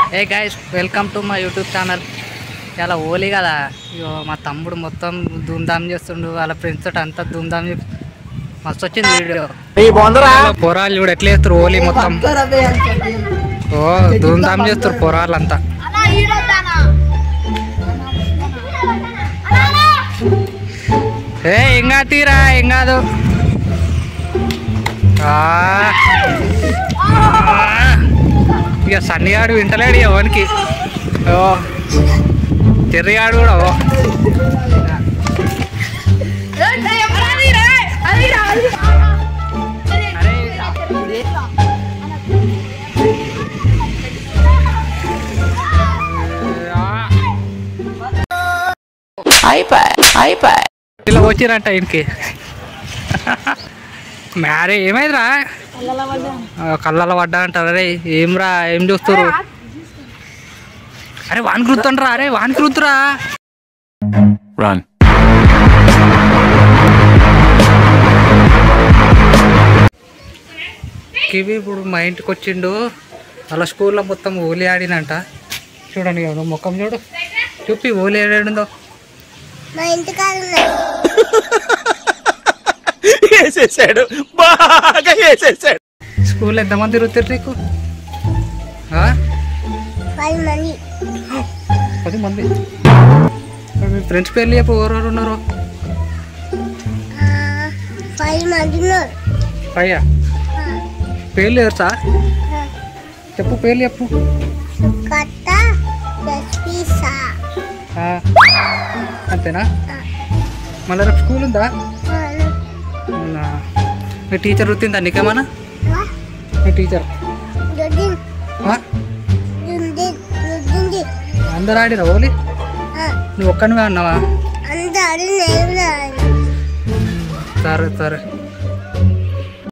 A guys welcome to my YouTube channel ఇలా హోలీ కదా ఇగో మా తమ్ముడు మొత్తం ధూమ్ధామ్ చేస్తుండు వాళ్ళ ఫ్రెండ్స్ తోటి అంతా ధూమ్ధామ్ చేసి మస్తు వచ్చింది వీడియో పొరాలు చూడు ఎట్లా చేస్తారు హోలీ మొత్తం ఓ ధూమ్ధామ్ చేస్తారు పొరాలు అంతా ఏ ఏం కాదు తీరా ఏం కాదు ఆ. ఆ. ఇక సన్నిగాడు వింటలేడు ఎవరికి ఓ చెర్రిగాడు కూడా ఓ ఇలా వచ్చిరంట ఇంటికి మ్యారే ఏమైందిరా ఆ, కళ్ళలో పడ్డా అంటారు అరే ఏమ్రా ఏం చూస్తారు అరే వానికి రుద్దండ్రా అరే వానికి రుద్దురా Run. కివి ఇప్పుడు మా ఇంటికి వచ్చిండు వాళ్ళ స్కూల్లో మొత్తం హోలీ ఆడినంట చూడండి ఇక నువ్వు ముఖం చూడు చూపి హోలీ ఆడిందో మా ఇంటికాడ ఉన్నాయి వేసేసాడు బాగా వేసేసాడు స్కూల్లో ఎంతమంది తిరుగుతారు నీకు ఆ? పది మంది పది మంది మరి మీ ఫ్రెండ్స్ పేర్లు చెప్పు ఎవరెవరు ఉన్నారు ఆ, పది మంది ఉన్నారు అయ్యా ఆ, పేర్లు తెలుసా ఆ. చెప్పు పేర్లు చెప్పు కట్ట ఎస్పీసా ఆ. అంతేనా మళ్ళీ రేపు స్కూల్ ఉందా అవునా. మీ టీచర్ వృత్తిందా నీకేమన్నా మీ టీచర్ రుద్దిన్ ఆ? రుద్దిన్ రుద్దింది అందరు ఆడిరా హోలీ ఆ, నువ్వు ఒక్కనివే అన్నావా అందరూ నేను కూడా ఆడాను. సరే సరే